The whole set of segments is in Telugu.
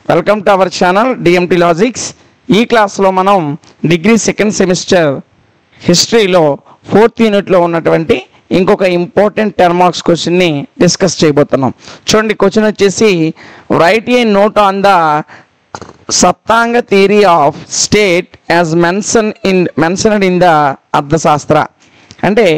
welcome to our channel DMT logics ఈ క్లాస్లో మనం డిగ్రీ సెకండ్ సెమిస్టర్ హిస్టరీలో ఫోర్త్ యూనిట్లో ఉన్నటువంటి ఇంకొక ఇంపార్టెంట్ టెన్ మార్క్స్ క్వశ్చన్ని డిస్కస్ చేయబోతున్నాం చూడండి క్వశ్చన్ వచ్చేసి write a note on the Saptanga theory of state as mention in mentioned in the Arthashastra అంటే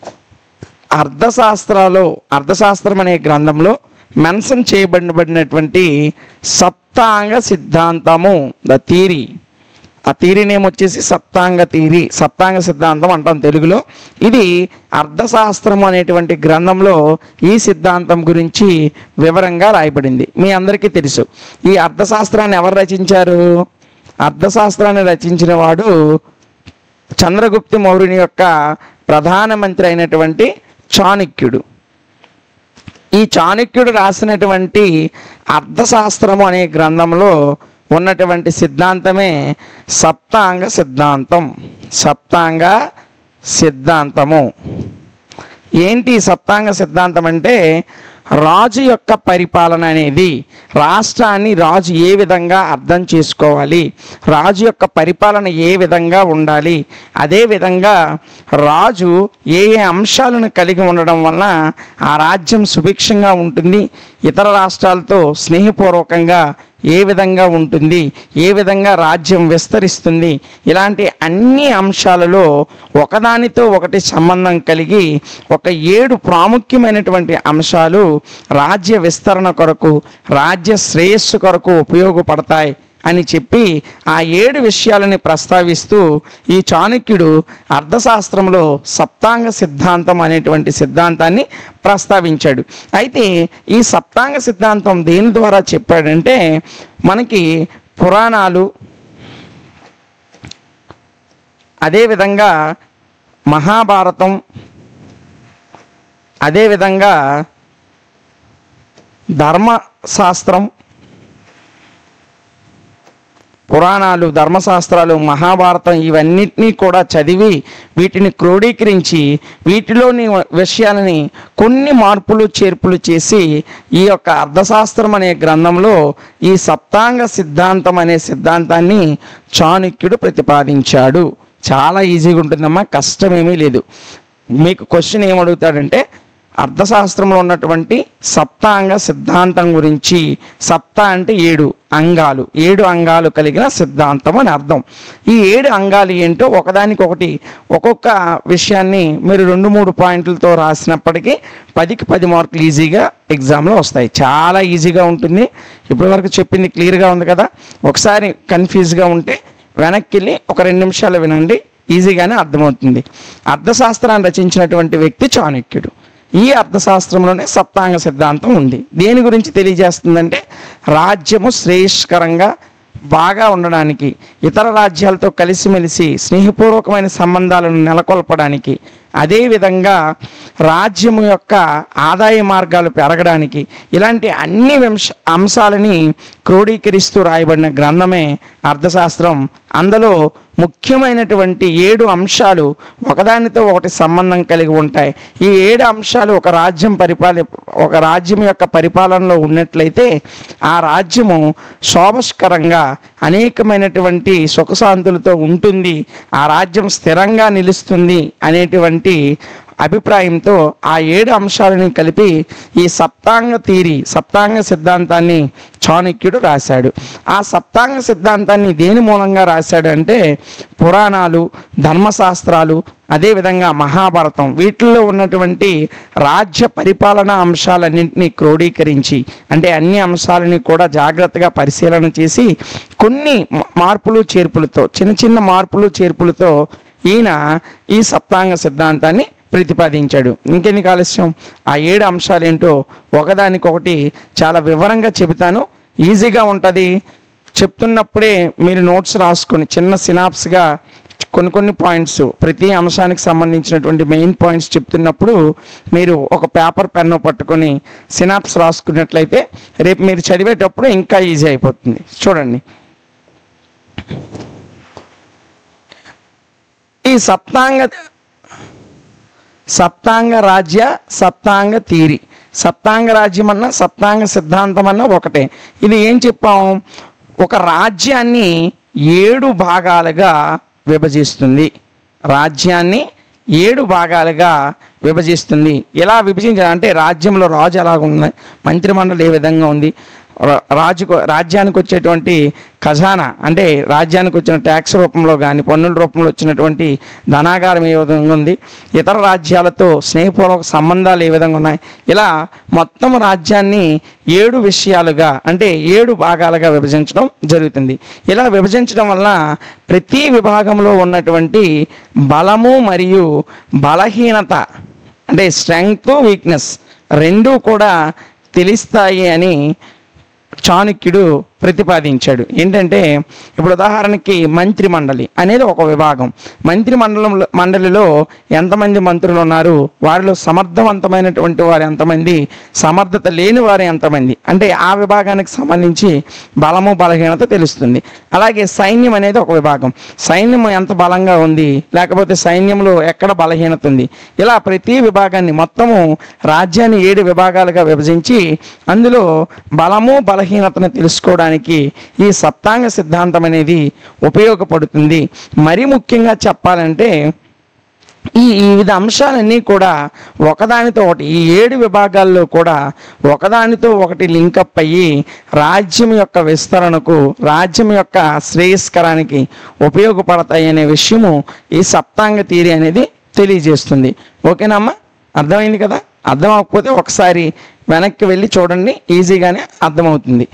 అర్థశాస్త్రాలు అర్థశాస్త్రం అనే గ్రంథంలో మెన్షన్ చేయబడినటువంటి సప్తాంగ సిద్ధాంతము ద థీరీ ఆ థీరీ నేమ్ వచ్చేసి సప్తాంగ థీరీ సప్తాంగ సిద్ధాంతం అంటాం తెలుగులో ఇది అర్థశాస్త్రం అనేటువంటి గ్రంథంలో ఈ సిద్ధాంతం గురించి వివరంగా రాయబడింది మీ అందరికీ తెలుసు ఈ అర్థశాస్త్రాన్ని ఎవరు రచించారు అర్థశాస్త్రాన్ని రచించిన వాడు చంద్రగుప్త మౌర్యుని యొక్క ప్రధానమంత్రి అయినటువంటి చాణక్యుడు ఈ చాణక్యుడు రాసినటువంటి అర్థశాస్త్రము అనే గ్రంథంలో ఉన్నటువంటి సిద్ధాంతమే సప్తాంగ సిద్ధాంతం సప్తాంగ సిద్ధాంతము ఏంటి ఈ సప్తాంగ సిద్ధాంతం అంటే రాజు యొక్క పరిపాలన అనేది రాష్ట్రాన్ని రాజు ఏ విధంగా అర్థం చేసుకోవాలి రాజు యొక్క పరిపాలన ఏ విధంగా ఉండాలి అదే విధంగా రాజు ఏ ఏ అంశాలను కలిగి ఉండడం వలన ఆ రాజ్యం సుభిక్షంగా ఉంటుంది ఇతర రాష్ట్రాలతో స్నేహపూర్వకంగా ఏ విధంగా ఉంటుంది ఏ విధంగా రాజ్యం విస్తరిస్తుంది ఇలాంటి అన్ని అంశాలలో ఒకదానితో ఒకటి సంబంధం కలిగి ఒక ఏడు ప్రాముఖ్యమైనటువంటి అంశాలు రాజ్య విస్తరణ కొరకు రాజ్య శ్రేయస్సు కొరకు ఉపయోగపడతాయి అని చెప్పి ఆ ఏడు విషయాలని ప్రస్తావిస్తూ ఈ చాణక్యుడు అర్థశాస్త్రంలో సప్తాంగ సిద్ధాంతం అనేటువంటి సిద్ధాంతాన్ని ప్రస్తావించాడు అయితే ఈ సప్తాంగ సిద్ధాంతం దేని ద్వారా చెప్పాడంటే మనకి పురాణాలు అదేవిధంగా మహాభారతం అదేవిధంగా ధర్మశాస్త్రం పురాణాలు ధర్మశాస్త్రాలు మహాభారతం ఇవన్నిటినీ కూడా చదివి వీటిని క్రోడీకరించి వీటిలోని విషయాలని కొన్ని మార్పులు చేర్పులు చేసి ఈ యొక్క అర్థశాస్త్రం అనే గ్రంథంలో ఈ సప్తాంగ సిద్ధాంతం అనే సిద్ధాంతాన్ని చాణక్యుడు ప్రతిపాదించాడు చాలా ఈజీగా ఉంటుందమ్మా కష్టమేమీ లేదు మీకు క్వశ్చన్ ఏమడుగుతాడంటే అర్థశాస్త్రంలో ఉన్నటువంటి సప్తాంగ సిద్ధాంతం గురించి సప్త అంటే ఏడు అంగాలు ఏడు అంగాలు కలిగిన సిద్ధాంతం అని అర్థం ఈ ఏడు అంగాలు ఏంటో ఒకదానికొకటి ఒక్కొక్క విషయాన్ని మీరు రెండు మూడు పాయింట్లతో రాసినప్పటికీ పదికి పది మార్కులు ఈజీగా ఎగ్జామ్లో వస్తాయి చాలా ఈజీగా ఉంటుంది ఇప్పటివరకు చెప్పింది క్లియర్గా ఉంది కదా ఒకసారి కన్ఫ్యూజ్గా ఉంటే వెనక్కి వెళ్ళి ఒక రెండు నిమిషాలు వినండి ఈజీగానే అర్థమవుతుంది అర్థశాస్త్రాన్ని రచించినటువంటి వ్యక్తి చాణక్యుడు ఈ అర్థశాస్త్రంలోనే సప్తాంగ సిద్ధాంతం ఉంది దేని గురించి తెలియజేస్తుందంటే రాజ్యము శ్రేయస్కరంగా బాగా ఉండడానికి ఇతర రాజ్యాలతో కలిసిమెలిసి స్నేహపూర్వకమైన సంబంధాలను నెలకొల్పడానికి అదేవిధంగా రాజ్యము యొక్క ఆదాయ మార్గాలు పెరగడానికి ఇలాంటి అన్ని వంశ అంశాలని క్రోడీకరిస్తూ రాయబడిన గ్రంథమే అర్థశాస్త్రం అందులో ముఖ్యమైనటువంటి ఏడు అంశాలు ఒకదానితో ఒకటి సంబంధం కలిగి ఉంటాయి ఈ ఏడు అంశాలు ఒక రాజ్యం పరిపాలి ఒక రాజ్యం యొక్క పరిపాలనలో ఉన్నట్లయితే ఆ రాజ్యము శోభస్కరంగా అనేకమైనటువంటి సుఖశాంతులతో ఉంటుంది ఆ రాజ్యం స్థిరంగా నిలుస్తుంది అనేటువంటి అభిప్రాయంతో ఆ ఏడు అంశాలను కలిపి ఈ సప్తాంగ తీరి సప్తాంగ సిద్ధాంతాన్ని చాణక్యుడు రాశాడు ఆ సప్తాంగ సిద్ధాంతాన్ని దేని మూలంగా రాశాడు అంటే పురాణాలు ధర్మశాస్త్రాలు అదేవిధంగా మహాభారతం వీటిల్లో ఉన్నటువంటి రాజ్య పరిపాలన అంశాలన్నింటినీ క్రోడీకరించి అంటే అన్ని అంశాలని కూడా జాగ్రత్తగా పరిశీలన చేసి కొన్ని మార్పులు చేర్పులతో చిన్న చిన్న మార్పులు చేర్పులతో ఈయన ఈ సప్తాంగ సిద్ధాంతాన్ని ప్రతిపాదించాడు ఇంకెన్ని ఆలస్యం ఆ ఏడు అంశాలు ఏంటో ఒకదానికొకటి చాలా వివరంగా చెబుతాను ఈజీగా ఉంటుంది చెప్తున్నప్పుడే మీరు నోట్స్ రాసుకొని చిన్న సినాప్స్గా కొన్ని కొన్ని పాయింట్స్ ప్రతి అంశానికి సంబంధించినటువంటి మెయిన్ పాయింట్స్ చెప్తున్నప్పుడు మీరు ఒక పేపర్ పెన్ను పట్టుకొని సినాప్స్ రాసుకున్నట్లయితే రేపు మీరు చదివేటప్పుడు ఇంకా ఈజీ అయిపోతుంది చూడండి ఈ సప్తాంగ సప్తాంగ రాజ్య సప్తాంగ తీరి సప్తాంగ రాజ్యం అన్నా సప్తాంగ సిద్ధాంతం అన్నా ఒకటే ఇది ఏం చెప్పాం ఒక రాజ్యాన్ని ఏడు భాగాలుగా విభజిస్తుంది రాజ్యాన్ని ఏడు భాగాలుగా విభజిస్తుంది ఎలా విభజించాలి అంటే రాజ్యంలో రాజు ఎలాగ ఉంది మంత్రిమండలి ఏ విధంగా ఉంది రా- రాజుకు రాజ్యానికి వచ్చేటువంటి ఖజానా అంటే రాజ్యానికి వచ్చిన ట్యాక్స్ రూపంలో కానీ పన్నుల రూపంలో వచ్చినటువంటి ధనాగారం ఏ విధంగా ఉంది ఇతర రాజ్యాలతో స్నేహపూర్వక సంబంధాలు ఏ విధంగా ఉన్నాయి ఇలా మొత్తం రాజ్యాన్ని ఏడు విషయాలుగా అంటే ఏడు భాగాలుగా విభజించడం జరుగుతుంది ఇలా విభజించడం వల్ల ప్రతి విభాగంలో ఉన్నటువంటి బలము మరియు బలహీనత అంటే స్ట్రెంగ్త్ వీక్నెస్ రెండూ కూడా తెలుస్తాయి అని చాణక్యుడు ప్రతిపాదించాడు ఏంటంటే ఇప్పుడు ఉదాహరణకి మంత్రి మండలి అనేది ఒక విభాగం మంత్రి మండలంలో మండలిలో ఎంతమంది మంత్రులు ఉన్నారు వారిలో సమర్థవంతమైనటువంటి వారు ఎంతమంది సమర్థత లేని వారు ఎంతమంది అంటే ఆ విభాగానికి సంబంధించి బలము బలహీనత తెలుస్తుంది అలాగే సైన్యం అనేది ఒక విభాగం సైన్యం ఎంత బలంగా ఉంది లేకపోతే సైన్యంలో ఎక్కడ బలహీనత ఉంది ఇలా ప్రతి విభాగాన్ని మొత్తము రాజ్యాన్ని ఏడు విభాగాలుగా విభజించి అందులో బలము బలహీనతను తెలుసుకోవడానికి ఈ సప్తాంగ సిద్ధాంతం అనేది ఉపయోగపడుతుంది మరీ ముఖ్యంగా చెప్పాలంటే ఈ ఈ వివిధ అంశాలన్నీ కూడా ఒకదానితో ఒకటి ఈ ఏడు విభాగాల్లో కూడా ఒకదానితో ఒకటి లింకప్ అయ్యి రాజ్యం యొక్క విస్తరణకు రాజ్యం యొక్క శ్రేయస్కరానికి ఉపయోగపడతాయి అనే విషయము ఈ సప్తాంగ తీరి అనేది తెలియజేస్తుంది ఓకేనమ్మా అర్థమైంది కదా అర్థం అవ్వకపోతే ఒకసారి వెనక్కి వెళ్ళి చూడండి ఈజీగానే అర్థమవుతుంది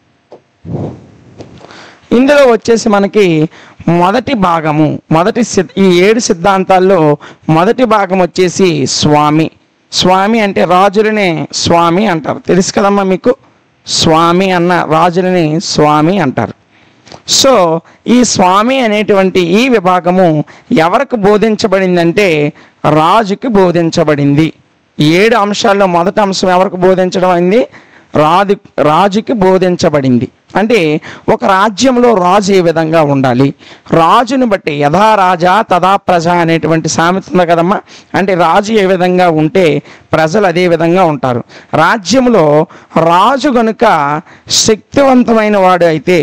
ఇందులో వచ్చేసి మనకి మొదటి భాగము మొదటి సిద్ ఈ ఏడు సిద్ధాంతాల్లో మొదటి భాగం వచ్చేసి స్వామి స్వామి అంటే రాజులనే స్వామి అంటారు తెలుసు కదమ్మా మీకు స్వామి అన్న రాజులని స్వామి అంటారు సో ఈ స్వామి అనేటువంటి ఈ విభాగము ఎవరికి బోధించబడిందంటే రాజుకి బోధించబడింది ఈ ఏడు అంశాల్లో మొదటి అంశం ఎవరికి బోధించడం అయింది రాజు రాజుకి బోధించబడింది అంటే ఒక రాజ్యంలో రాజు ఏ విధంగా ఉండాలి రాజుని బట్టి యథా రాజా తదా ప్రజ అనేటువంటి సామెత ఉంది కదమ్మా అంటే రాజు ఏ విధంగా ఉంటే ప్రజలు అదే విధంగా ఉంటారు రాజ్యంలో రాజు గనుక శక్తివంతమైన వాడు అయితే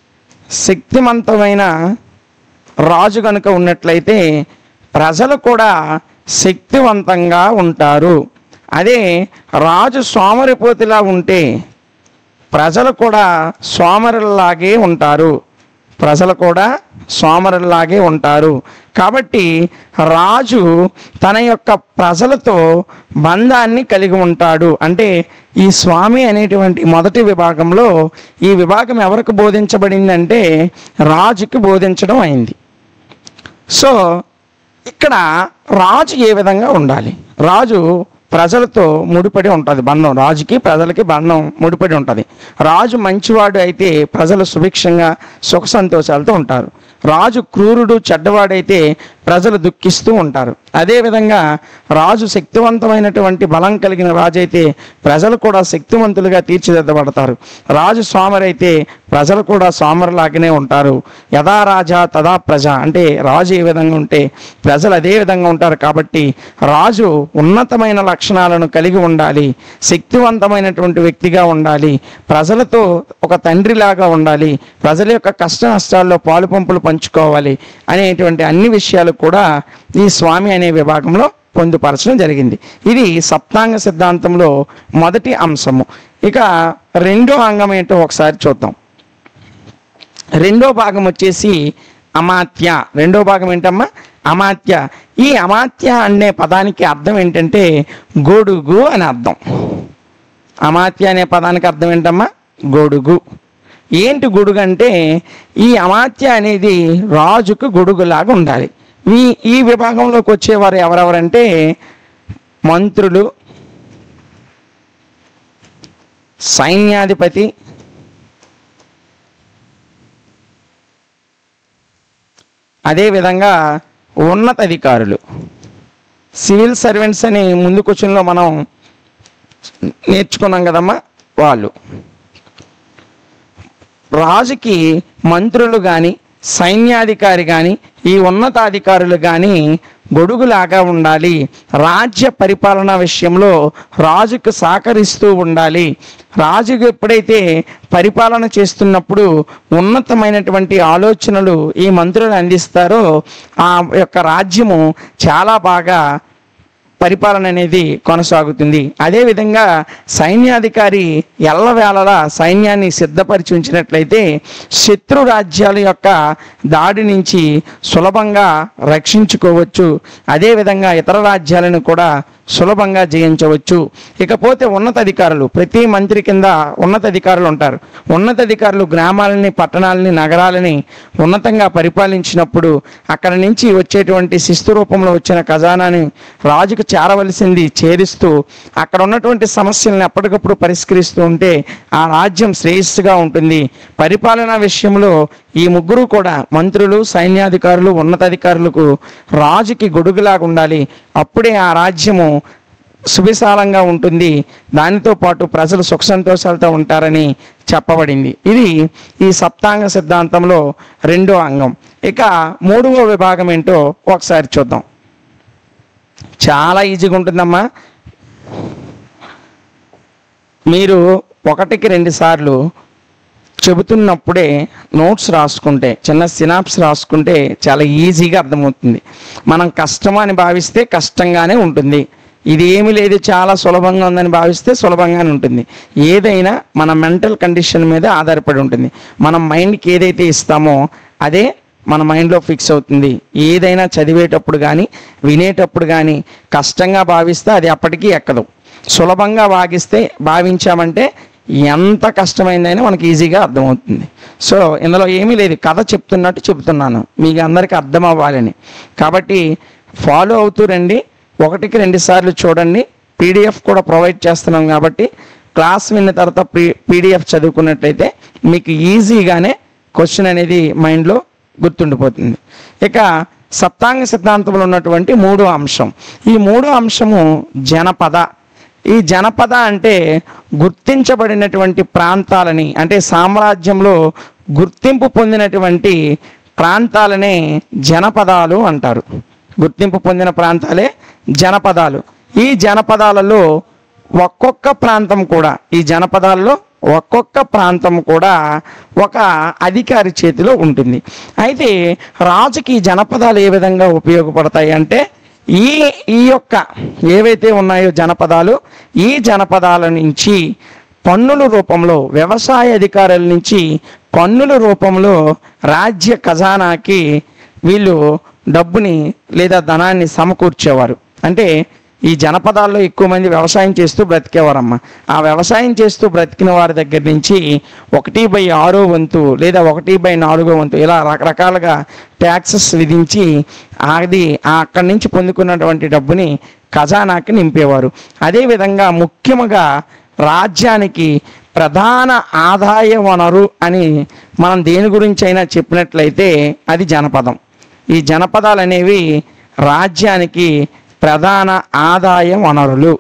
శక్తివంతమైన రాజు కనుక ఉన్నట్లయితే ప్రజలు కూడా శక్తివంతంగా ఉంటారు అదే రాజు సోమరిపోతులా ఉంటే ప్రజలు కూడా సోమరుల్లాగే ఉంటారు ప్రజలు కూడా సోమరుల్లాగే ఉంటారు కాబట్టి రాజు తన యొక్క ప్రజలతో బంధాన్ని కలిగి ఉంటాడు అంటే ఈ స్వామి అనేటువంటి మొదటి విభాగంలో ఈ విభాగం ఎవరికి బోధించబడిందంటే రాజుకి బోధించడం అయింది సో ఇక్కడ రాజు ఏ విధంగా ఉండాలి రాజు ప్రజలతో ముడిపడి ఉంటుంది బంధం రాజుకి ప్రజలకి బంధం ముడిపడి ఉంటుంది రాజు మంచివాడు అయితే ప్రజలు సుభిక్షంగా సుఖ సంతోషాలతో ఉంటారు రాజు క్రూరుడు చెడ్డవాడైతే ప్రజలు దుఃఖిస్తూ ఉంటారు అదేవిధంగా రాజు శక్తివంతమైనటువంటి బలం కలిగిన రాజు అయితే ప్రజలు కూడా శక్తివంతులుగా తీర్చిదిద్దబడతారు రాజు సోమరైతే ప్రజలు కూడా సోమరులాగానే ఉంటారు యథా రాజా తదా ప్రజ అంటే రాజు ఏ విధంగా ఉంటే ప్రజలు అదే విధంగా ఉంటారు కాబట్టి రాజు ఉన్నతమైన లక్షణాలను కలిగి ఉండాలి శక్తివంతమైనటువంటి వ్యక్తిగా ఉండాలి ప్రజలతో ఒక తండ్రిలాగా ఉండాలి ప్రజల యొక్క కష్ట నష్టాల్లో పాలు పంపులు పంచుకోవాలి అనేటువంటి అన్ని విషయాలు కూడా ఈ స్వామి అనే విభాగంలో పొందుపరచడం జరిగింది ఇది సప్తాంగ సిద్ధాంతంలో మొదటి అంశము ఇక రెండో అంగం ఏంటో ఒకసారి చూద్దాం రెండో భాగం వచ్చేసి అమాత్య రెండో భాగం ఏంటమ్మా అమాత్య ఈ అమాత్య అనే పదానికి అర్థం ఏంటంటే గొడుగు అని అర్థం అమాత్య అనే పదానికి అర్థం ఏంటమ్మా గొడుగు ఏంటి గొడుగు అంటే ఈ అమాత్య అనేది రాజుకు గొడుగులాగా ఉండాలి ఈ ఈ విభాగంలోకి వచ్చేవారు ఎవరెవరంటే మంత్రులు సైన్యాధిపతి అదేవిధంగా ఉన్నతాధికారులు సివిల్ సర్వెంట్స్ అని ముందు క్వశ్చన్లో మనం నేర్చుకున్నాం కదమ్మా వాళ్ళు రాజుకి మంత్రులు కానీ సైన్యాధికారి కానీ ఈ ఉన్నతాధికారులు కానీ గొడుగులాగా ఉండాలి రాజ్య పరిపాలన విషయంలో రాజుకు సహకరిస్తూ ఉండాలి రాజుకు ఎప్పుడైతే పరిపాలన చేస్తున్నప్పుడు ఉన్నతమైనటువంటి ఆలోచనలు ఈ మంత్రులు అందిస్తారో ఆ యొక్క రాజ్యము చాలా బాగా పరిపాలన అనేది కొనసాగుతుంది అదేవిధంగా సైన్యాధికారి ఎల్లవేళలా సైన్యాన్ని సిద్ధపరిచి ఉంచినట్లయితే శత్రు రాజ్యాల యొక్క దాడి నుంచి సులభంగా రక్షించుకోవచ్చు అదేవిధంగా ఇతర రాజ్యాలను కూడా సులభంగా జయించవచ్చు ఇకపోతే ఉన్నతాధికారులు ప్రతి మంత్రి కింద ఉన్నతాధికారులు ఉంటారు ఉన్నతాధికారులు గ్రామాలని పట్టణాలని నగరాలని ఉన్నతంగా పరిపాలించినప్పుడు అక్కడ నుంచి వచ్చేటువంటి శిస్తు రూపంలో వచ్చిన ఖజానాని రాజుకు చేరవలసింది చేరిస్తూ అక్కడ ఉన్నటువంటి సమస్యలను ఎప్పటికప్పుడు పరిష్కరిస్తూ ఉంటే ఆ రాజ్యం శ్రేయస్సుగా ఉంటుంది పరిపాలనా విషయంలో ఈ ముగ్గురు కూడా మంత్రులు సైన్యాధికారులు ఉన్నతాధికారులకు రాజుకి గొడుగులాగా ఉండాలి అప్పుడే ఆ రాజ్యము సువిశాలంగా ఉంటుంది దానితో పాటు ప్రజలు సుఖ సంతోషాలతో ఉంటారని చెప్పబడింది ఇది ఈ సప్తాంగ సిద్ధాంతంలో రెండో అంగం ఇక మూడవ విభాగం ఏంటో ఒకసారి చూద్దాం చాలా ఈజీగా ఉంటుందమ్మా మీరు ఒకటికి రెండు సార్లు చెబుతున్నప్పుడే నోట్స్ రాసుకుంటే చిన్న సినాప్స్ రాసుకుంటే చాలా ఈజీగా అర్థమవుతుంది మనం కష్టం అని భావిస్తే కష్టంగానే ఉంటుంది ఇది ఏమీ లేదు చాలా సులభంగా ఉందని భావిస్తే సులభంగానే ఉంటుంది ఏదైనా మన మెంటల్ కండిషన్ మీద ఆధారపడి ఉంటుంది మనం మైండ్కి ఏదైతే ఇస్తామో అదే మన మైండ్లో ఫిక్స్ అవుతుంది ఏదైనా చదివేటప్పుడు కానీ వినేటప్పుడు కానీ కష్టంగా భావిస్తే అది అప్పటికీ ఎక్కదు సులభంగా భావిస్తే భావించామంటే ఎంత కష్టమైందైనా మనకి ఈజీగా అర్థమవుతుంది సో ఇందులో ఏమీ లేదు కథ చెప్తున్నట్టు చెప్తున్నాను మీకు అందరికీ అర్థం అవ్వాలని కాబట్టి ఫాలో అవుతూ రండి ఒకటికి రెండు సార్లు చూడండి పీడిఎఫ్ కూడా ప్రొవైడ్ చేస్తున్నాం కాబట్టి క్లాస్ విన్న తర్వాత పీ పీడిఎఫ్ చదువుకున్నట్లయితే మీకు ఈజీగానే క్వశ్చన్ అనేది మైండ్లో గుర్తుండిపోతుంది ఇక సప్తాంగ సిద్ధాంతంలో ఉన్నటువంటి మూడో అంశం ఈ మూడో అంశము జనపద ఈ జనపద అంటే గుర్తించబడినటువంటి ప్రాంతాలని అంటే సామ్రాజ్యంలో గుర్తింపు పొందినటువంటి ప్రాంతాలనే జనపదాలు అంటారు గుర్తింపు పొందిన ప్రాంతాలే జనపదాలు ఈ జనపదాలలో ఒక్కొక్క ప్రాంతం కూడా ఈ జనపదాల్లో ఒక్కొక్క ప్రాంతం కూడా ఒక అధికారి చేతిలో ఉంటుంది అయితే రాజుకి ఈ జనపదాలు ఏ విధంగా ఉపయోగపడతాయి అంటే ఈ ఈ యొక్క ఏవైతే ఉన్నాయో జనపదాలు ఈ జనపదాల నుంచి పన్నుల రూపంలో వ్యవసాయ అధికారుల నుంచి పన్నుల రూపంలో రాజ్య ఖజానాకి వీళ్ళు డబ్బుని లేదా ధనాన్ని సమకూర్చేవారు అంటే ఈ జనపదాల్లో ఎక్కువ మంది వ్యవసాయం చేస్తూ బ్రతికేవారమ్మ ఆ వ్యవసాయం చేస్తూ బ్రతికిన వారి దగ్గర నుంచి ఒకటి బై ఆరో వంతు లేదా ఒకటి బై నాలుగో వంతు ఇలా రకరకాలుగా ట్యాక్సెస్ విధించి అది ఆ అక్కడి నుంచి పొందుకున్నటువంటి డబ్బుని ఖజానాకి నింపేవారు అదేవిధంగా ముఖ్యముగా రాజ్యానికి ప్రధాన ఆదాయ వనరు అని మనం దేని గురించి అయినా చెప్పినట్లయితే అది జనపదం ఈ జనపదాలు అనేవి రాజ్యానికి ప్రధాన ఆదాయ వనరులు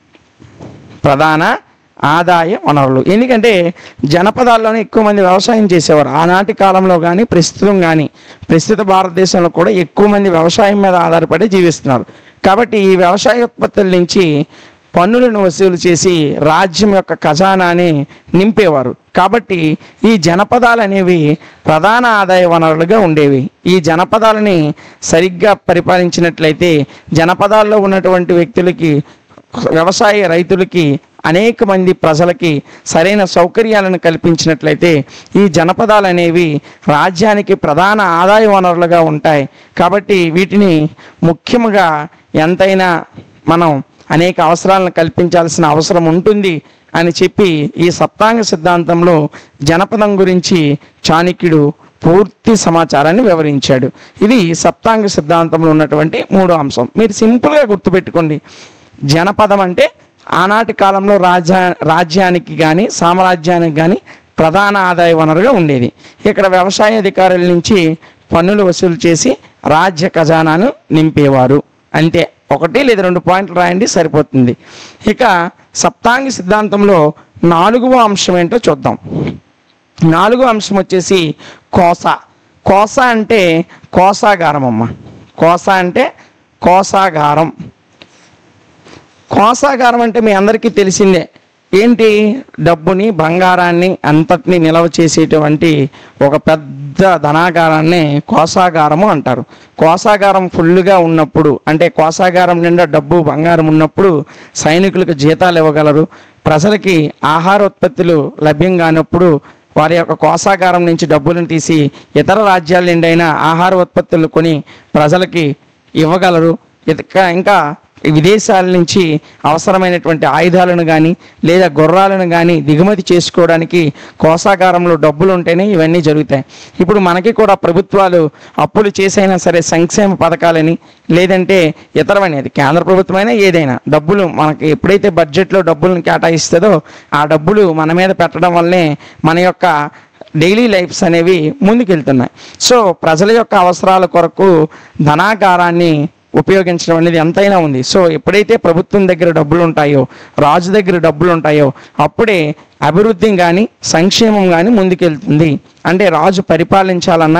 ప్రధాన ఆదాయ వనరులు ఎందుకంటే జనపదాల్లోనే ఎక్కువ మంది వ్యవసాయం చేసేవారు ఆనాటి కాలంలో కానీ ప్రస్తుతం కానీ ప్రస్తుత భారతదేశంలో కూడా ఎక్కువ మంది వ్యవసాయం మీద ఆధారపడి జీవిస్తున్నారు కాబట్టి ఈ వ్యవసాయ ఉత్పత్తుల నుంచి పన్నులను వసూలు చేసి రాజ్యం యొక్క ఖజానాని నింపేవారు కాబట్టి ఈ జనపదాలు అనేవి ప్రధాన ఆదాయ వనరులుగా ఉండేవి ఈ జనపదాలని సరిగ్గా పరిపాలించినట్లయితే జనపదాల్లో ఉన్నటువంటి వ్యక్తులకి వ్యవసాయ రైతులకి అనేక మంది ప్రజలకి సరైన సౌకర్యాలను కల్పించినట్లయితే ఈ జనపదాలు అనేవి రాజ్యానికి ప్రధాన ఆదాయ వనరులుగా ఉంటాయి కాబట్టి వీటిని ముఖ్యముగా ఎంతైనా మనం అనేక అవసరాలను కల్పించాల్సిన అవసరం ఉంటుంది అని చెప్పి ఈ సప్తాంగ సిద్ధాంతంలో జనపదం గురించి చాణక్యుడు పూర్తి సమాచారాన్ని వివరించాడు ఇది సప్తాంగ సిద్ధాంతంలో ఉన్నటువంటి మూడో అంశం మీరు సింపుల్గా గుర్తుపెట్టుకోండి జనపదం అంటే ఆనాటి కాలంలో రాజ్యా రాజ్యానికి కానీ సామ్రాజ్యానికి కానీ ప్రధాన ఆదాయ వనరుగా ఉండేది ఇక్కడ వ్యవసాయ అధికారుల నుంచి పన్నులు వసూలు చేసి రాజ్య ఖజానాను నింపేవారు అంతే ఒకటి లేదా రెండు పాయింట్లు రాయండి సరిపోతుంది ఇక సప్తాంగి సిద్ధాంతంలో నాలుగవ అంశం ఏంటో చూద్దాం నాలుగో అంశం వచ్చేసి కోస కోస అంటే కోసాగారం అమ్మ కోస అంటే కోసాగారం కోసాగారం అంటే మీ అందరికీ తెలిసిందే ఏంటి డబ్బుని బంగారాన్ని అంతటిని నిల్వ చేసేటువంటి ఒక పెద్ద ధనాగారాన్ని కోసాగారము అంటారు కోసాగారం ఫుల్గా ఉన్నప్పుడు అంటే కోసాగారం నిండా డబ్బు బంగారం ఉన్నప్పుడు సైనికులకు జీతాలు ఇవ్వగలరు ప్రజలకి ఆహారోత్పత్తులు లభ్యం కానప్పుడు వారి యొక్క కోసాగారం నుంచి డబ్బులను తీసి ఇతర రాజ్యాల నుండైనా ఆహార ఉత్పత్తులు కొని ప్రజలకి ఇవ్వగలరు ఇక ఇంకా విదేశాల నుంచి అవసరమైనటువంటి ఆయుధాలను కానీ లేదా గుర్రాలను కానీ దిగుమతి చేసుకోవడానికి కోసాగారంలో డబ్బులు ఉంటేనే ఇవన్నీ జరుగుతాయి ఇప్పుడు మనకి కూడా ప్రభుత్వాలు అప్పులు చేసైనా సరే సంక్షేమ పథకాలని లేదంటే ఇతరమైనది కేంద్ర ప్రభుత్వమైనా ఏదైనా డబ్బులు మనకి ఎప్పుడైతే బడ్జెట్లో డబ్బులను కేటాయిస్తుందో ఆ డబ్బులు మన మీద పెట్టడం వల్లే మన యొక్క డైలీ లైఫ్స్ అనేవి ముందుకెళ్తున్నాయి సో ప్రజల యొక్క అవసరాల కొరకు ధనాగారాన్ని ఉపయోగించడం అనేది ఎంతైనా ఉంది సో ఎప్పుడైతే ప్రభుత్వం దగ్గర డబ్బులు ఉంటాయో రాజు దగ్గర డబ్బులు ఉంటాయో అప్పుడే అభివృద్ధి కానీ సంక్షేమం కానీ ముందుకెళ్తుంది అంటే రాజు పరిపాలించాలన్నా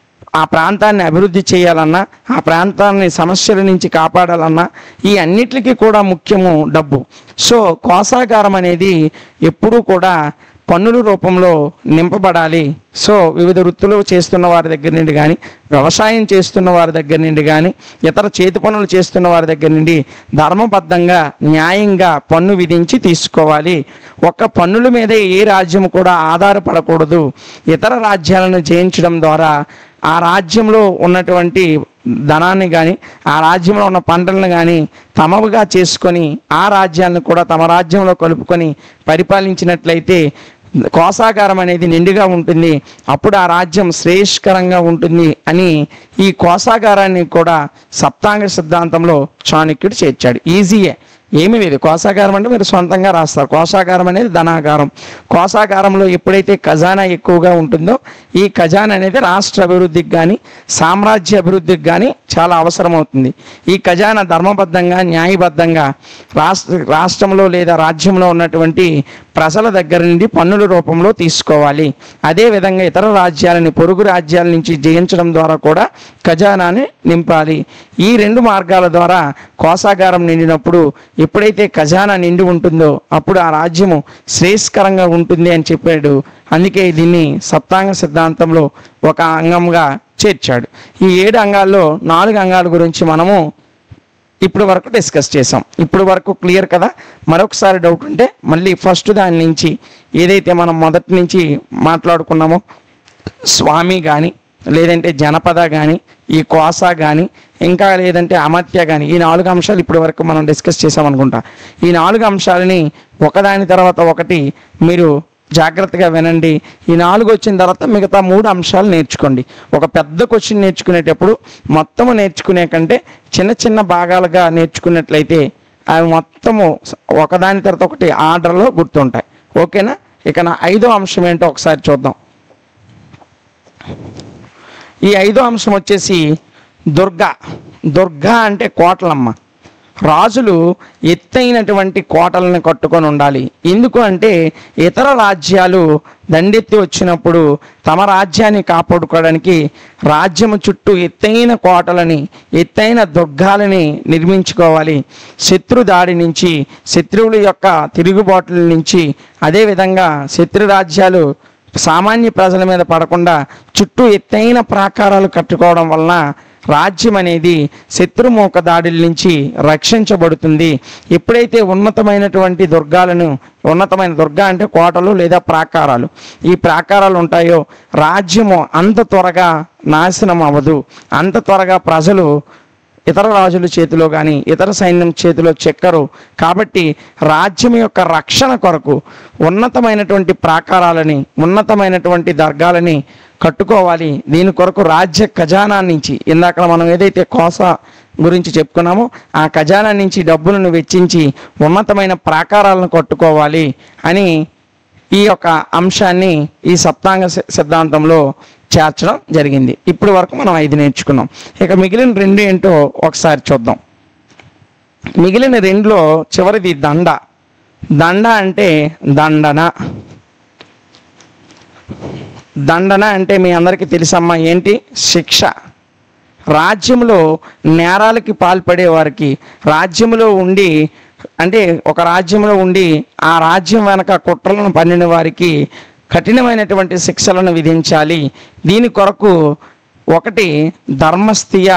ఆ ప్రాంతాన్ని అభివృద్ధి చేయాలన్నా ఆ ప్రాంతాన్ని సమస్యల నుంచి కాపాడాలన్నా ఈ అన్నిటికీ కూడా ముఖ్యము డబ్బు సో కోసాగారం అనేది ఎప్పుడూ కూడా పన్నుల రూపంలో నింపబడాలి సో వివిధ వృత్తులు చేస్తున్న వారి దగ్గర నుండి కానీ వ్యవసాయం చేస్తున్న వారి దగ్గర నుండి కానీ ఇతర చేతి పనులు చేస్తున్న వారి దగ్గర నుండి ధర్మబద్ధంగా న్యాయంగా పన్ను విధించి తీసుకోవాలి ఒక్క పన్నుల మీదే ఏ రాజ్యం కూడా ఆధారపడకూడదు ఇతర రాజ్యాలను జయించడం ద్వారా ఆ రాజ్యంలో ఉన్నటువంటి ధనాన్ని కానీ ఆ రాజ్యంలో ఉన్న పంటలను కానీ తమవుగా చేసుకొని ఆ రాజ్యాలను కూడా తమ రాజ్యంలో కలుపుకొని పరిపాలించినట్లయితే కోసాగారం అనేది నిండుగా ఉంటుంది అప్పుడు ఆ రాజ్యం శ్రేయస్కరంగా ఉంటుంది అని ఈ కోసాగారాన్ని కూడా సప్తాంగ సిద్ధాంతంలో చాణక్యుడు చేర్చాడు ఈజీయే ఏమీ లేదు కోసాగారం అంటే మీరు సొంతంగా రాస్తారు కోసాగారం అనేది ధనాగారం కోసాగారంలో ఎప్పుడైతే ఖజానా ఎక్కువగా ఉంటుందో ఈ ఖజానా అనేది రాష్ట్ర అభివృద్ధికి కానీ సామ్రాజ్య అభివృద్ధికి కానీ చాలా అవసరం అవుతుంది ఈ ఖజానా ధర్మబద్ధంగా న్యాయబద్ధంగా రాష్ట్ర రాష్ట్రంలో లేదా రాజ్యంలో ఉన్నటువంటి ప్రజల దగ్గర నుండి పన్నుల రూపంలో తీసుకోవాలి అదేవిధంగా ఇతర రాజ్యాలని పొరుగు రాజ్యాల నుంచి జయించడం ద్వారా కూడా ఖజానాని నింపాలి ఈ రెండు మార్గాల ద్వారా కోసాగారం నిండినప్పుడు ఎప్పుడైతే ఖజానా నిండి ఉంటుందో అప్పుడు ఆ రాజ్యము శ్రేయస్కరంగా ఉంటుంది అని చెప్పాడు అందుకే దీన్ని సప్తాంగ సిద్ధాంతంలో ఒక అంగంగా చేర్చాడు ఈ ఏడు అంగాల్లో నాలుగు అంగాల గురించి మనము ఇప్పుడు వరకు డిస్కస్ చేసాం ఇప్పుడు వరకు క్లియర్ కదా మరొకసారి డౌట్ ఉంటే మళ్ళీ ఫస్ట్ దాని నుంచి ఏదైతే మనం మొదటి నుంచి మాట్లాడుకున్నామో స్వామి కానీ లేదంటే జనపద కానీ ఈ కోస కానీ ఇంకా లేదంటే అమర్త్య కానీ ఈ నాలుగు అంశాలు ఇప్పటి వరకు మనం డిస్కస్ చేసాం అనుకుంటా ఈ నాలుగు అంశాలని ఒకదాని తర్వాత ఒకటి మీరు జాగ్రత్తగా వినండి ఈ నాలుగు వచ్చిన తర్వాత మిగతా మూడు అంశాలు నేర్చుకోండి ఒక పెద్ద క్వశ్చన్ నేర్చుకునేటప్పుడు మొత్తము నేర్చుకునే కంటే చిన్న చిన్న భాగాలుగా నేర్చుకున్నట్లయితే అవి మొత్తము ఒకదాని తర్వాత ఒకటి ఆర్డర్లో గుర్తుంటాయి ఓకేనా ఇక నా ఐదో అంశం ఏంటో ఒకసారి చూద్దాం ఈ ఐదో అంశం వచ్చేసి దుర్గా దుర్గా అంటే కోటలమ్మ రాజులు ఎత్తైనటువంటి కోటలను కట్టుకొని ఉండాలి ఎందుకు అంటే ఇతర రాజ్యాలు దండెత్తి వచ్చినప్పుడు తమ రాజ్యాన్ని కాపాడుకోవడానికి రాజ్యము చుట్టూ ఎత్తైన కోటలని ఎత్తైన దుర్గాలని నిర్మించుకోవాలి శత్రు దాడి నుంచి శత్రువుల యొక్క తిరుగుబాటుల నుంచి అదేవిధంగా శత్రు రాజ్యాలు సామాన్య ప్రజల మీద పడకుండా చుట్టూ ఎత్తైన ప్రాకారాలు కట్టుకోవడం వలన రాజ్యం అనేది శత్రుమూక దాడుల నుంచి రక్షించబడుతుంది ఎప్పుడైతే ఉన్నతమైనటువంటి దుర్గాలను ఉన్నతమైన దుర్గా అంటే కోటలు లేదా ప్రాకారాలు ఈ ప్రాకారాలు ఉంటాయో రాజ్యము అంత త్వరగా నాశనం అవ్వదు అంత త్వరగా ప్రజలు ఇతర రాజుల చేతిలో కానీ ఇతర సైన్యం చేతిలో చెక్కరు కాబట్టి రాజ్యం యొక్క రక్షణ కొరకు ఉన్నతమైనటువంటి ప్రాకారాలని ఉన్నతమైనటువంటి దర్గాలని కట్టుకోవాలి దీని కొరకు రాజ్య ఖజానా నుంచి ఇందాక మనం ఏదైతే కోస గురించి చెప్పుకున్నామో ఆ ఖజానా నుంచి డబ్బులను వెచ్చించి ఉన్నతమైన ప్రాకారాలను కట్టుకోవాలి అని ఈ యొక్క అంశాన్ని ఈ సప్తాంగ సి- సిద్ధాంతంలో చేర్చడం జరిగింది ఇప్పుడు వరకు మనం ఐదు నేర్చుకున్నాం ఇక మిగిలిన రెండు ఏంటో ఒకసారి చూద్దాం మిగిలిన రెండులో చివరిది దండ దండ అంటే దండన దండన అంటే మీ అందరికీ తెలుసమ్మా ఏంటి శిక్ష రాజ్యంలో నేరాలకి పాల్పడే వారికి రాజ్యంలో ఉండి అంటే ఒక రాజ్యంలో ఉండి ఆ రాజ్యం వెనక కుట్రలను పన్నిన వారికి కఠినమైనటువంటి శిక్షలను విధించాలి దీని కొరకు ఒకటి ధర్మస్థియ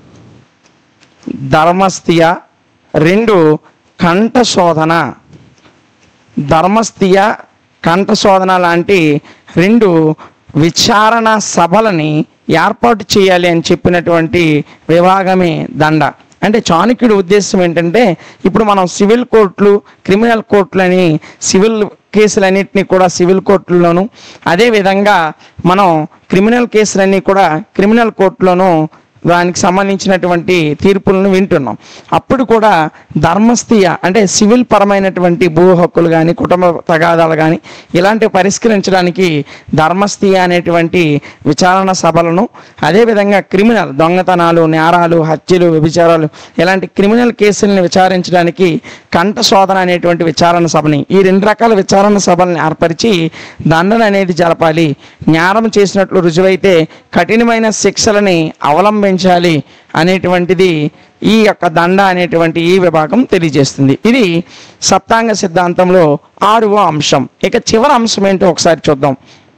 ధర్మస్థియ రెండు కంఠ శోధన ధర్మస్థియ కంఠ శోధన లాంటి రెండు విచారణ సభలని ఏర్పాటు చేయాలి అని చెప్పినటువంటి విభాగమే దండ అంటే చాణక్యుడి ఉద్దేశం ఏంటంటే ఇప్పుడు మనం సివిల్ కోర్టులు క్రిమినల్ కోర్టులని సివిల్ కేసులన్నింటినీ కూడా సివిల్ కోర్టుల్లోను అదేవిధంగా మనం క్రిమినల్ కేసులన్నీ కూడా క్రిమినల్ కోర్టులోను దానికి సంబంధించినటువంటి తీర్పులను వింటున్నాం అప్పుడు కూడా ధర్మస్థీయ అంటే సివిల్ పరమైనటువంటి భూ హక్కులు కానీ కుటుంబ తగాదాలు కానీ ఇలాంటివి పరిష్కరించడానికి ధర్మస్థీయ అనేటువంటి విచారణ సభలను అదేవిధంగా క్రిమినల్ దొంగతనాలు నేరాలు హత్యలు వ్యభిచారాలు ఇలాంటి క్రిమినల్ కేసులను విచారించడానికి కంఠ శోధన అనేటువంటి విచారణ సభని ఈ రెండు రకాల విచారణ సభలను ఏర్పరిచి దండన అనేది జరపాలి నేరం చేసినట్లు రుజువైతే కఠినమైన శిక్షలని అవలంబించాలి అనేటువంటిది ఈ యొక్క దండ అనేటువంటి ఈ విభాగం తెలియజేస్తుంది ఇది సప్తాంగ సిద్ధాంతంలో ఆరవ అంశం ఇక చివరి అంశం ఏంటో ఒకసారి చూద్దాం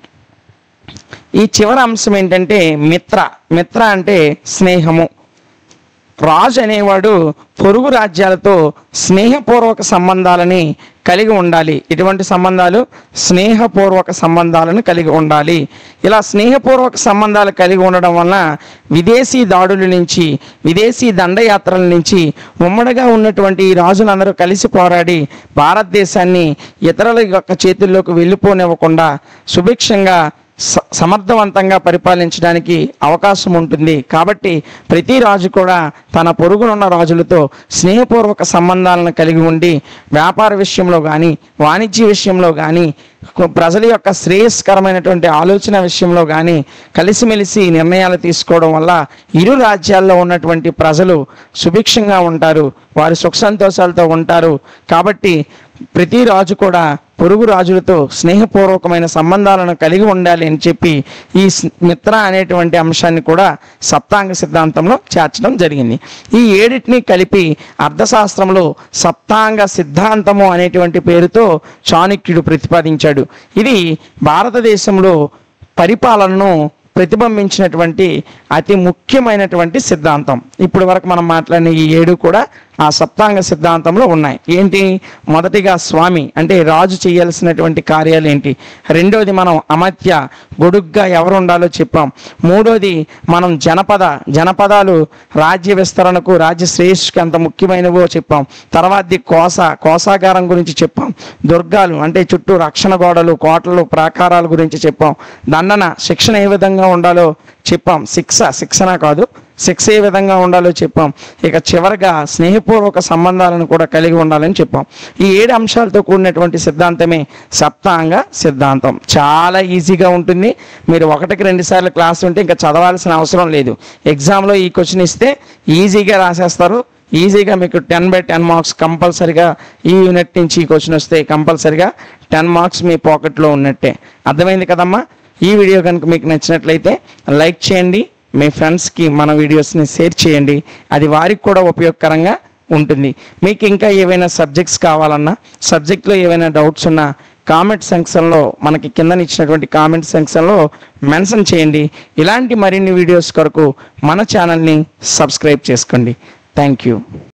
ఈ చివరి అంశం ఏంటంటే మిత్ర మిత్ర అంటే స్నేహము రాజు అనేవాడు పొరుగు రాజ్యాలతో స్నేహపూర్వక సంబంధాలని కలిగి ఉండాలి ఇటువంటి సంబంధాలు స్నేహపూర్వక సంబంధాలను కలిగి ఉండాలి ఇలా స్నేహపూర్వక సంబంధాలు కలిగి ఉండడం వలన విదేశీ దాడుల నుంచి విదేశీ దండయాత్రల నుంచి ఉమ్మడిగా ఉన్నటువంటి ఈ రాజులందరూ కలిసి పోరాడి భారతదేశాన్ని ఇతరుల యొక్క చేతుల్లోకి వెళ్ళిపోనివ్వకుండా సుభిక్షంగా స- సమర్థవంతంగా పరిపాలించడానికి అవకాశం ఉంటుంది కాబట్టి ప్రతి రాజు కూడా తన పొరుగునున్న రాజులతో స్నేహపూర్వక సంబంధాలను కలిగి ఉండి వ్యాపార విషయంలో కానీ వాణిజ్య విషయంలో కానీ ప్రజల యొక్క శ్రేయస్కరమైనటువంటి ఆలోచన విషయంలో కానీ కలిసిమెలిసి నిర్ణయాలు తీసుకోవడం వల్ల ఇరు రాజ్యాల్లో ఉన్నటువంటి ప్రజలు సుభిక్షంగా ఉంటారు వారు సుఖ సంతోషాలతో ఉంటారు కాబట్టి ప్రతి రాజు కూడా పొరుగు రాజులతో స్నేహపూర్వకమైన సంబంధాలను కలిగి ఉండాలి అని చెప్పి ఈ స్- మిత్ర అనేటువంటి అంశాన్ని కూడా సప్తాంగ సిద్ధాంతంలో చేర్చడం జరిగింది ఈ ఏడిటిని కలిపి అర్థశాస్త్రంలో సప్తాంగ సిద్ధాంతము అనేటువంటి పేరుతో చాణక్యుడు ప్రతిపాదించాడు ఇది భారతదేశంలో పరిపాలనను ప్రతిబింబించినటువంటి అతి ముఖ్యమైనటువంటి సిద్ధాంతం ఇప్పటి వరకు మనం మాట్లాడిన ఈ ఏడు కూడా ఆ సప్తాంగ సిద్ధాంతంలో ఉన్నాయి ఏంటి మొదటిగా స్వామి అంటే రాజు చేయాల్సినటువంటి కార్యాలు ఏంటి రెండోది మనం అమత్య గొడుగ్గా ఎవరు ఉండాలో చెప్పాం మూడోది మనం జనపద జనపదాలు రాజ్య విస్తరణకు రాజ్య శ్రేష్ఠకి ఎంత ముఖ్యమైనవో చెప్పాం తర్వాతది కోస కోసాగారం గురించి చెప్పాం దుర్గాలు అంటే చుట్టూ రక్షణ గోడలు కోటలు ప్రాకారాల గురించి చెప్పాం దండన శిక్షణ ఏ విధంగా ఉండాలో చెప్పాం శిక్ష శిక్షణ కాదు శిక్ష ఏ విధంగా ఉండాలో చెప్పాం ఇక చివరగా స్నేహపూర్వక సంబంధాలను కూడా కలిగి ఉండాలని చెప్పాం ఈ ఏడు అంశాలతో కూడినటువంటి సిద్ధాంతమే సప్తాంగ సిద్ధాంతం చాలా ఈజీగా ఉంటుంది మీరు ఒకటికి రెండు సార్లు క్లాస్ ఉంటే ఇంకా చదవాల్సిన అవసరం లేదు ఎగ్జామ్లో ఈ క్వశ్చన్ ఇస్తే ఈజీగా రాసేస్తారు ఈజీగా మీకు టెన్ బై టెన్ మార్క్స్ కంపల్సరిగా ఈ యూనిట్ నుంచి ఈ క్వశ్చన్ వస్తే కంపల్సరిగా టెన్ మార్క్స్ మీ పాకెట్లో ఉన్నట్టే అర్థమైంది కదమ్మా ఈ వీడియో కనుక మీకు నచ్చినట్లయితే లైక్ చేయండి మీ ఫ్రెండ్స్కి మన వీడియోస్ని షేర్ చేయండి అది వారికి కూడా ఉపయోగకరంగా ఉంటుంది మీకు ఇంకా ఏవైనా సబ్జెక్ట్స్ కావాలన్నా సబ్జెక్ట్లో ఏవైనా డౌట్స్ ఉన్నా కామెంట్ సెక్షన్లో మనకి కింద ఇచ్చినటువంటి కామెంట్ సెక్షన్లో మెన్షన్ చేయండి ఇలాంటి మరిన్ని వీడియోస్ కొరకు మన ఛానల్ని సబ్స్క్రైబ్ చేసుకోండి థ్యాంక్ యూ